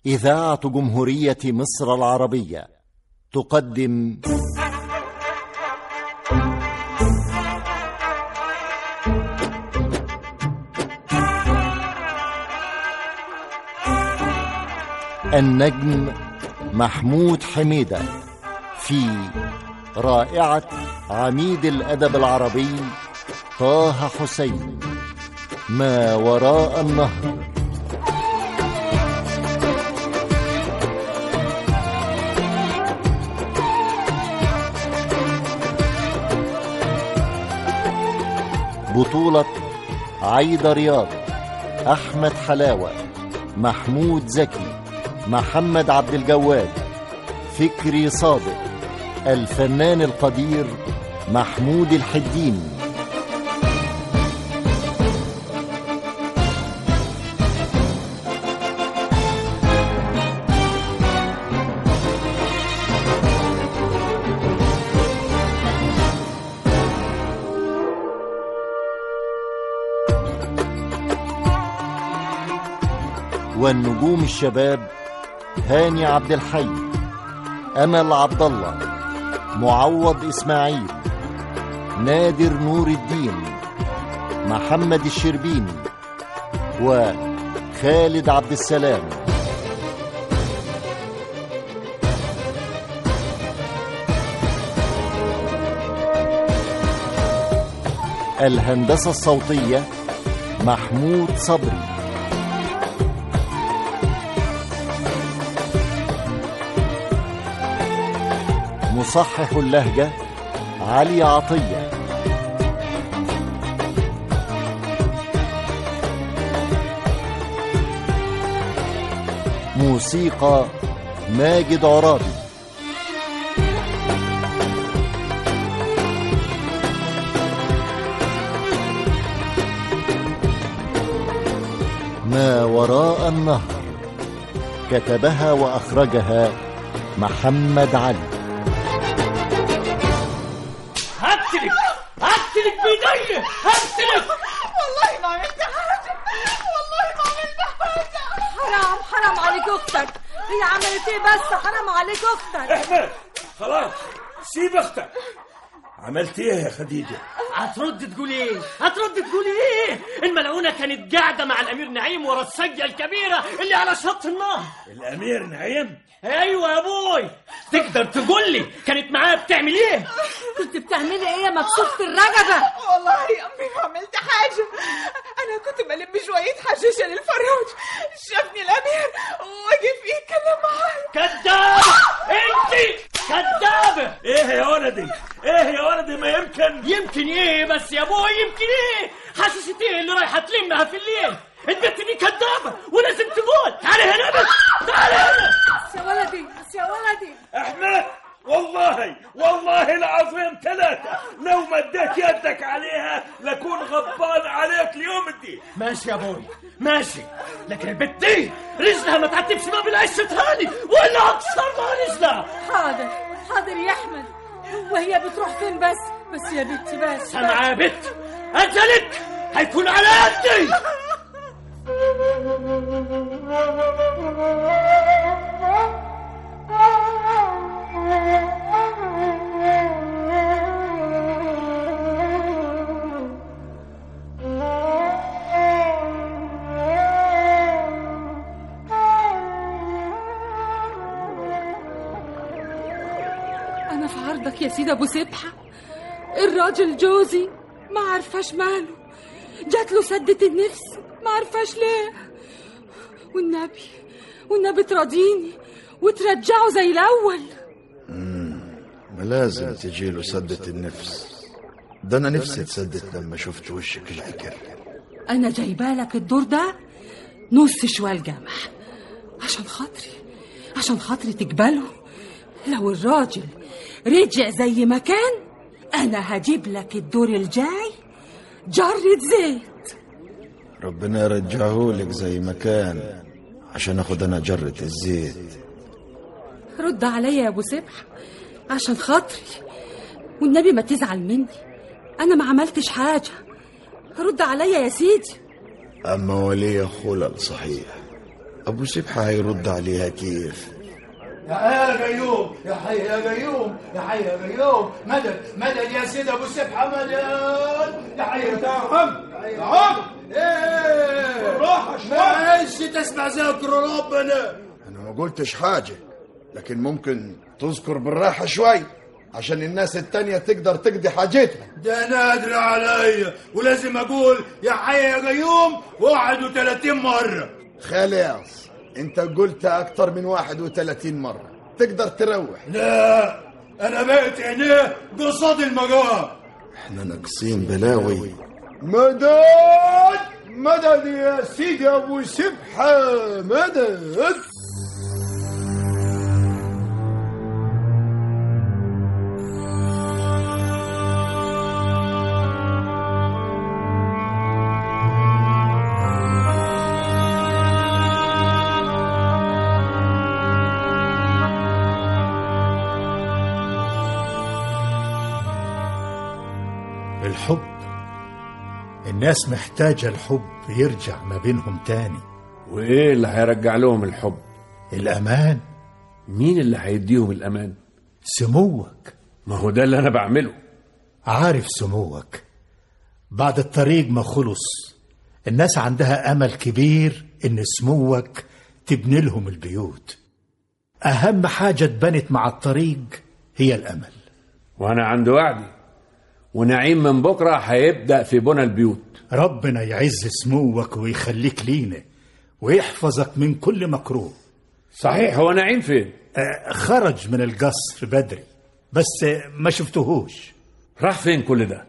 إذاعة جمهورية مصر العربية تقدم النجم محمود حميدة في رائعة عميد الأدب العربي طه حسين ما وراء النهر بطولة عايدة رياض أحمد حلاوة محمود زكي محمد عبد الجواد فكري صادق الفنان القدير محمود الحديني والنجوم الشباب هاني عبد الحي امل عبد الله معوض اسماعيل نادر نور الدين محمد الشربيني وخالد عبد السلام الهندسه الصوتيه محمود صبري مصحح اللهجة علي عطية موسيقى ماجد عرابي ما وراء النهر كتبها وأخرجها محمد علي هقتلك هقتلك بايدي هقتلك والله ما عملت حاجة والله ما عملت حاجة حرام حرام عليك اختك هي عملت ايه بس حرام عليك اختك احمد خلاص سيب اختك عملت ايه يا خديجه هترد تقول ايه؟ هترد تقول ايه؟ الملعونة كانت قاعدة مع الأمير نعيم ورا السجة الكبيرة اللي على شط النهر الامير نعيم أيوة يا أبوي تقدر تقول لي كانت معاه بتعمل ايه؟ كنت بتعملي ايه يا مكسوفة الرقبة والله يا أمي ما عملت حاجة أنا كنت بلم شوية حشيشة للفراج شافني الأمير وقف يتكلم معاي كذابة أنت كذابة ايه يا ولدي ايه يا ولدي ما يمكن يمكن ايه بس يا أبوي يمكن ايه؟ حاسس ايه اللي رايحة تلمها في الليل؟ البنت دي كذابة ولازم تقول تعالي هنا بس تعالي هنا بس يا ولدي بس يا ولدي احمد والله والله العظيم ثلاثة لو مديت يدك عليها لكون غضبان عليك اليوم الدين ماشي يا ابوي ماشي لكن البت دي رجلها ما تعتبش ما بالعيش تاني ولا اكسر لها رجلها حاضر حاضر يا احمد وهي بتروح فين بس بس يا بنتي بس سامعة يا بت اجلك هيكون على قدي انا في عرضك يا سيدي ابو سبحة الراجل جوزي ما عارفاش ماله جات له سدة النفس ما عارفاش ليه والنبي والنبي تراضيني وترجعه زي الاول ما لازم تجيله سدة النفس ده انا نفسي اتسدت لما شفت وشك العكر انا جايبالك الدور ده نص شوال جمح عشان خاطري عشان خاطري تقبله لو الراجل رجع زي ما كان انا هجيب لك الدور الجاي جرة زيت ربنا يرجعهولك زي ما كان عشان اخد انا جرة الزيت رد عليا يا ابو سبح عشان خاطري والنبي ما تزعل مني انا ما عملتش حاجه رد عليا يا سيدي اما ولي خلل صحيح ابو سبحة هيرد عليها كيف يا يا قيوم يا حي يا قيوم يا حي يا قيوم مدد مدد يا سيد ابو سبحه مدد يا حي يا عم يا عم ايه بالراحه شوي تسمع ذكر ربنا انا ما قلتش حاجة لكن ممكن تذكر بالراحة شوي عشان الناس التانية تقدر تقضي حاجتها ده نادر عليا ولازم اقول يا حي يا قيوم 31 مره خلاص انت قلت اكتر من 31 مرة تقدر تروح لا انا بقيت عينيه قصاد المقام احنا ناقصين بلاوي مدد مدد يا سيدي ابو سبحة مدد الحب الناس محتاجة الحب يرجع ما بينهم تاني وايه اللي هيرجع لهم الحب الأمان مين اللي هيديهم الامان سموك ما هو ده اللي انا بعمله عارف سموك بعد الطريق ما خلص الناس عندها أمل كبير إن سموك تبني لهم البيوت أهم حاجة اتبنت مع الطريق هي الأمل وانا عند وعدي ونعيم من بكره هيبدا في بنى البيوت ربنا يعز سموك ويخليك لينا ويحفظك من كل مكروه صحيح هو نعيم فين آه، خرج من القصر بدري بس آه، ما شفتهوش راح فين كل ده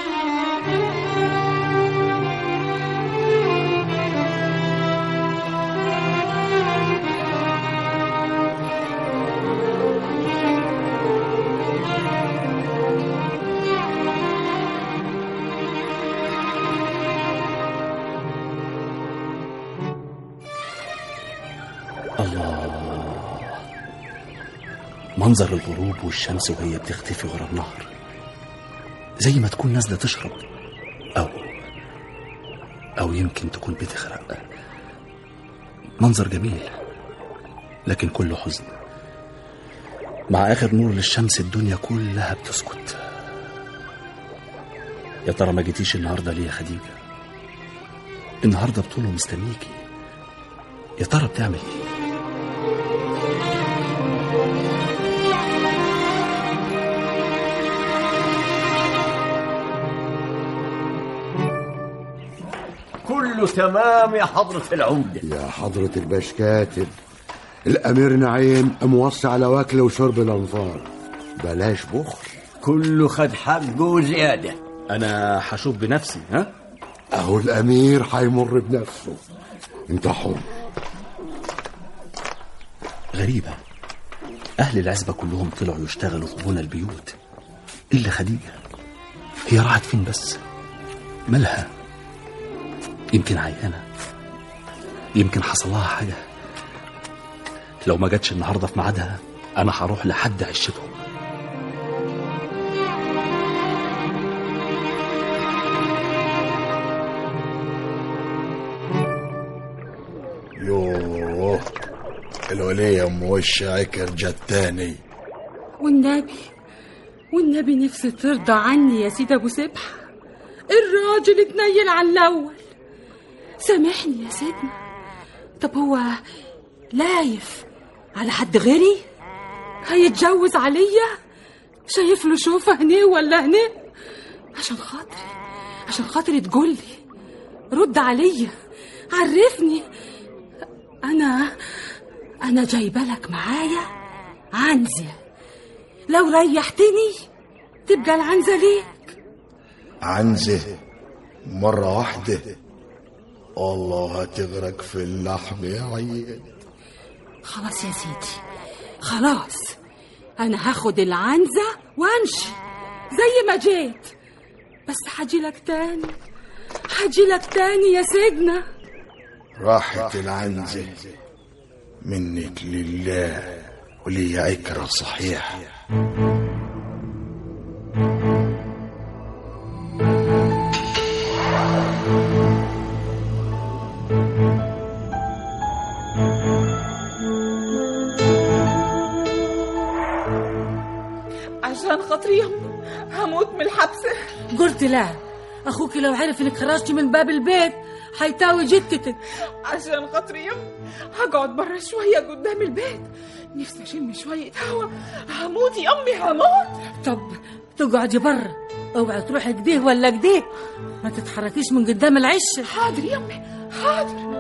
منظر الغروب والشمس وهي بتختفي ورا النهر زي ما تكون نازلة تشرب أو أو يمكن تكون بتغرق منظر جميل لكن كله حزن مع آخر نور للشمس الدنيا كلها بتسكت يا ترى ما جيتيش النهارده ليه يا خديجة النهارده بطوله مستنيكي يا ترى بتعمل ايه كله تمام يا حضرة العمدة يا حضرة الباش كاتب الأمير نعيم موصي على واكله وشرب الأنفار بلاش بخل كله خد حقه وزيادة أنا هشوف بنفسي ها أهو الأمير حيمر بنفسه أنت حر غريبة أهل العزبة كلهم طلعوا يشتغلوا في بنى البيوت إلا خديجة هي راحت فين بس مالها يمكن عيانة يمكن حصل لها حاجة لو ما جاتش النهاردة في ميعادها أنا هروح لحد عشتهم يوه الولية ام وش عكر جت تاني والنبي والنبي نفسي ترضى عني يا سيد ابو سبحه الراجل اتنيل على الاول سامحني يا سيدنا طب هو لايف على حد غيري هيتجوز عليا شايف له شوفه هنا ولا هنا عشان خاطري عشان خاطري تقولي رد عليا عرفني انا انا جايبه لك معايا عنزه لو ريحتني تبقى العنزه ليك عنزة مرة واحدة والله هتغرق في اللحم يا عيال خلاص يا سيدي خلاص انا هاخد العنزه وامشي زي ما جيت بس هجيلك تاني هجيلك تاني يا سيدنا راحت العنزة منك لله ولي عكرة صحيح عشان خاطري يمي هموت من الحبس قلت لا اخوك لو عرف انك خرجتي من باب البيت حيتاوي جتتك عشان خاطري يمي هقعد برا شوية قدام البيت نفسي أشم شوية هوا هموت يمي هموت طب تقعدي برا اوعي تروحي كديه ولا كديه ما تتحركيش من قدام العش حاضر يمي حاضر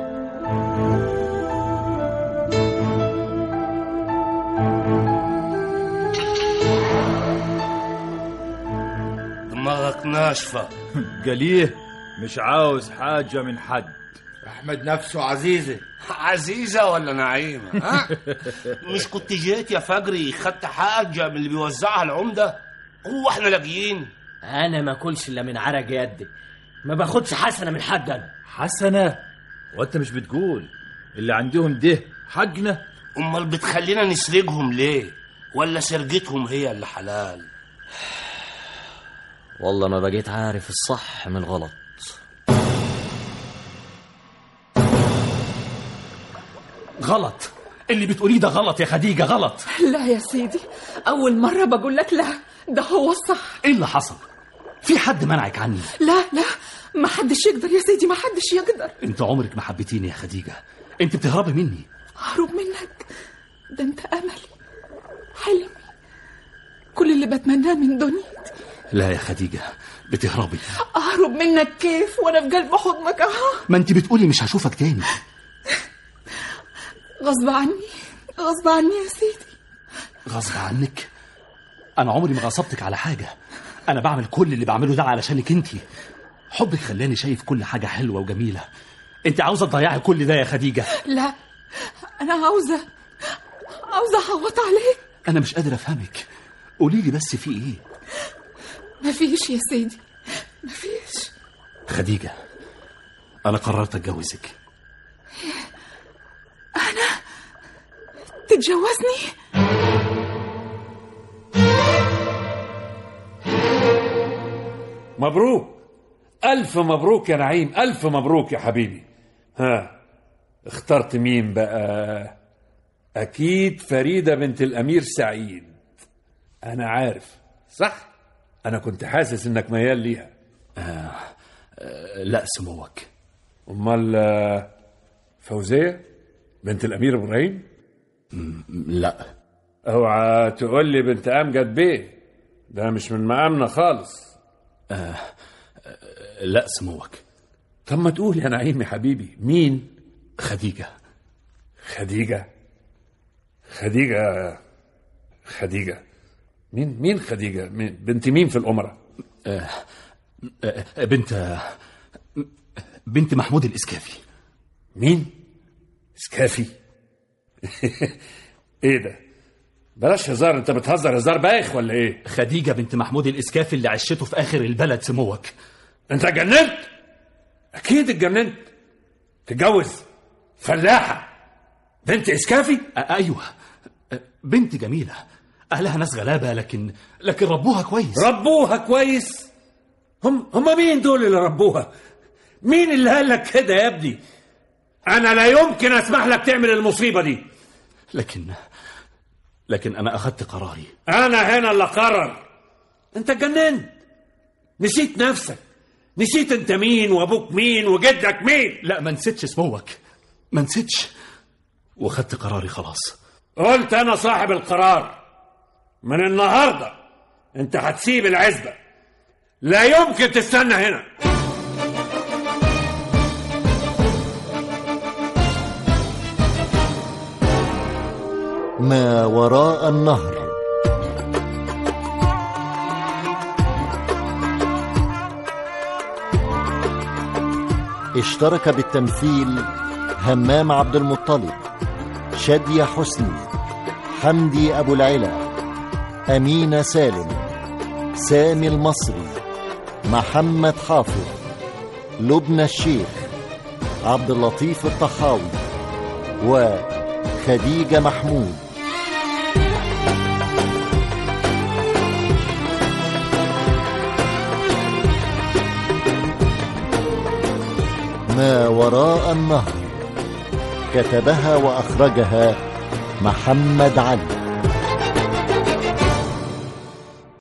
دماغك ناشفة قاليه مش عاوز حاجة من حد احمد نفسه عزيزه عزيزة ولا نعيمة ها؟ مش كنت جيت يا فجري خدت حاجة من اللي بيوزعها العمدة هو احنا لاقيين انا ما اكلش الا من عرق يدي ما باخدش حسنه من حد انا حسنة وانت مش بتقول اللي عندهم ده حقنا امال بتخلينا نسرقهم ليه ولا سرقتهم هي اللي حلال والله ما بقيت عارف الصح من الغلط غلط اللي بتقوليه ده غلط يا خديجة غلط لا يا سيدي أول مرة بقول لك لا ده هو الصح ايه اللي حصل في حد منعك عني لا لا ما حدش يقدر يا سيدي ما حدش يقدر انت عمرك ما حبيتيني يا خديجة انت بتهربي مني أهرب منك ده أنت أملي حلمي كل اللي بتمناه من دنيتي لا يا خديجة بتهربي أهرب منك كيف وأنا في قلب حضنك أهو ما انت بتقولي مش هشوفك تاني غصب عني غصب عني يا سيدي غصب عنك انا عمري ما غصبتك على حاجة انا بعمل كل اللي بعمله ده علشانك انت حبك خلاني شايف كل حاجة حلوة وجميلة انت عاوزة تضيعي كل ده يا خديجة لا أنا عاوزة عاوزة أحوط عليك انا مش قادر افهمك قولي لي بس في ايه مفيش يا سيدي مفيش خديجة انا قررت اتجوزك أنا تتجوزني مبروك ألف مبروك يا نعيم ألف مبروك يا حبيبي ها اخترت مين بقى أكيد فريدة بنت الأمير سعيد أنا عارف صح أنا كنت حاسس إنك ميال ليها آه آه لا سموك أمال آه، فوزية بنت الأمير إبراهيم لا اوعى تقول لي بنت أمجد بيه ده مش من مقامنا خالص آه آه لا سموك طب ما تقول يا نعيم يا حبيبي مين خديجة خديجة خديجة خديجة مين مين خديجة مين بنت مين في الأمرة آه آه بنت بنت محمود الإسكافي مين اسكافي ايه ده بلاش هزار انت بتهزر هزار بايخ ولا ايه خديجة بنت محمود الإسكافي اللي عشته في آخر البلد سموك انت اتجننت اكيد اتجننت تتجوز فلاحة بنت اسكافي آه أيوة آه بنت جميلة أهلها ناس غلابة لكن لكن ربوها كويس ربوها كويس هم هم مين دول اللي ربوها مين اللي قال لك كده يا ابني انا لا يمكن اسمح لك تعمل المصيبه دي لكن لكن أنا أخذت قراري انا هنا اللي قرر انت اتجننت نسيت نفسك نسيت انت مين وابوك مين وجدك مين لا ما نسيتش سموك ما نسيتش وخدت قراري خلاص قلت انا صاحب القرار من النهارده انت هتسيب العزبه لا يمكن تستنى هنا ما وراء النهر اشترك بالتمثيل همام عبد المطلب شادية حسني حمدي أبو العلا أمينة سالم سامي المصري محمد حافظ لبنى الشيخ عبد اللطيف الطحاوي وخديجة محمود ما وراء النهر كتبها وأخرجها محمد علي